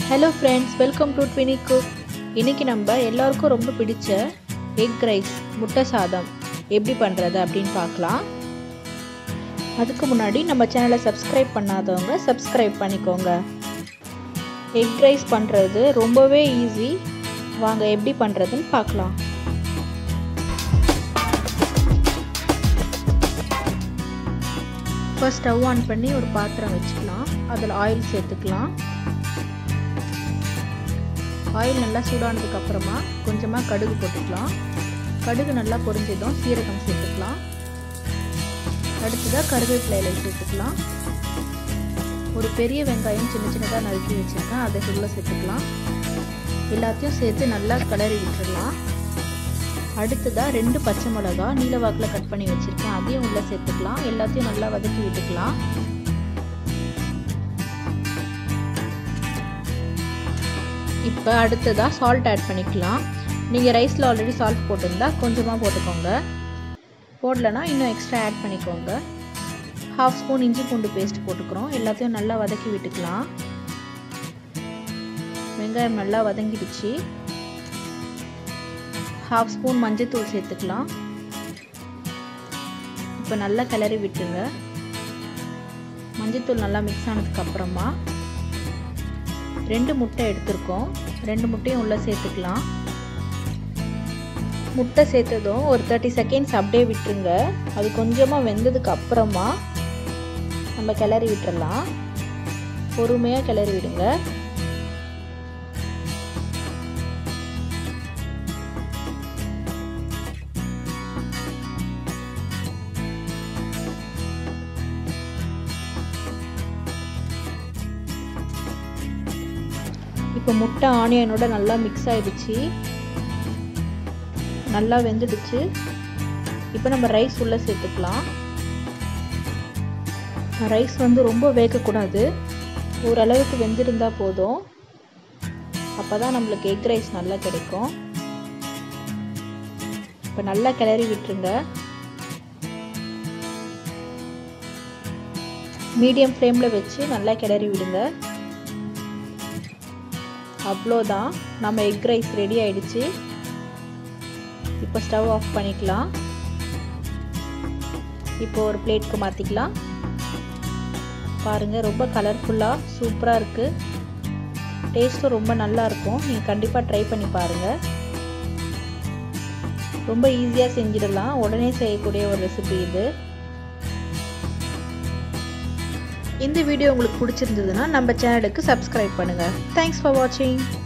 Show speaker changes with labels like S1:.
S1: hello friends welcome to ட்வினி cook இன்றைக்கி நம்ம எல்லாருக்கும் ரொம்ப பிடிச்ச எக் ரைஸ் முட்டை சாதம் எப்படி பண்ணுறது அப்படின்னு பார்க்கலாம் அதுக்கு முன்னாடி நம்ம சேனலை சப்ஸ்கிரைப் பண்ணாதவங்க சப்ஸ்கிரைப் பண்ணிக்கோங்க எக் ரைஸ் பண்ணுறது ரொம்பவே ஈஸி வாங்க எப்படி பண்ணுறதுன்னு பார்க்கலாம் ஃபர்ஸ்ட் ஸ்டவ் ஆன் பண்ணி ஒரு பாத்திரம் வச்சுக்கலாம் அதில் ஆயில் சேர்த்துக்கலாம் ஆயில் நல்லா சூடானதுக்கு அப்புறமா கொஞ்சமாக கடுகு போட்டுக்கலாம் கடுகு நல்லா பொரிஞ்சதும் சீரகம் சேர்த்துக்கலாம் அடுத்ததாக கருவேப்பிலை சேர்த்துக்கலாம் ஒரு பெரிய வெங்காயம் சின்ன சின்னதாக நறுக்கி வச்சுருக்கேன் அதை உள்ளே சேர்த்துக்கலாம் எல்லாத்தையும் சேர்த்து நல்லா கிளறி விட்டுடலாம் அடுத்ததாக ரெண்டு பச்சை மிளகா நீல வாக்கில் கட் பண்ணி வச்சுருக்கேன் அதையும் உள்ளே சேர்த்துக்கலாம் எல்லாத்தையும் நல்லா வதக்கி விட்டுக்கலாம் இப்போ அடுத்ததாக சால்ட் ஆட் பண்ணிக்கலாம் நீங்கள் ரைஸில் ஆல்ரெடி சால்ட் போட்டிருந்தா கொஞ்சமாக போட்டுக்கோங்க போடலைன்னா இன்னும் எக்ஸ்ட்ரா ஆட் பண்ணிக்கோங்க ஹாஃப் ஸ்பூன் இஞ்சி பூண்டு பேஸ்ட் போட்டுக்கிறோம் எல்லாத்தையும் நல்லா வதக்கி விட்டுக்கலாம் வெங்காயம் நல்லா வதங்கிடுச்சு ஹாஃப் ஸ்பூன் மஞ்சத்தூள் சேர்த்துக்கலாம் இப்போ நல்லா கிளறி விட்டுருங்க மஞ்சத்தூள் நல்லா மிக்ஸ் ஆனதுக்கு அப்புறமா ரெண்டு முட்டை எடுத்திருக்கோம் ரெண்டு முட்டையும் உள்ளே சேர்த்துக்கலாம் முட்டை சேர்த்ததும் ஒரு தேர்ட்டி செகண்ட்ஸ் அப்படியே விட்டுருங்க அது கொஞ்சமாக வெந்ததுக்கு அப்புறமா நம்ம கிளறி விட்டுறலாம் பொறுமையாக கிளறி விடுங்க இப்போ முட்டை ஆனியனோட நல்லா மிக்ஸ் ஆகிடுச்சு நல்லா வெந்துடுச்சு இப்போ நம்ம ரைஸ் உள்ளே சேர்த்துக்கலாம் ரைஸ் வந்து ரொம்ப வேகக்கூடாது ஓரளவுக்கு வெந்திருந்தால் போதும் அப்போ தான் நம்மளுக்கு எக் ரைஸ் நல்லா கிடைக்கும் இப்போ நல்லா கிளறி விட்டுருங்க மீடியம் ஃப்ளேமில் வச்சு நல்லா கிளறி விடுங்க அவ்வளோதான் நம்ம எக் ரைஸ் ரெடி ஆயிடுச்சு இப்போ ஸ்டவ் ஆஃப் பண்ணிக்கலாம் இப்போ ஒரு பிளேட்க்கு மாற்றிக்கலாம் பாருங்கள் ரொம்ப கலர்ஃபுல்லாக சூப்பராக இருக்குது டேஸ்ட்டும் ரொம்ப நல்லா இருக்கும் நீங்கள் கண்டிப்பாக ட்ரை பண்ணி பாருங்கள் ரொம்ப ஈஸியாக செஞ்சிடலாம் உடனே செய்யக்கூடிய ஒரு ரெசிபி இது இந்த வீடியோ உங்களுக்கு பிடிச்சிருந்ததுன்னா நம்ம சேனலுக்கு சப்ஸ்கிரைப் பண்ணுங்கள் தேங்க்ஸ் ஃபார் வாட்சிங்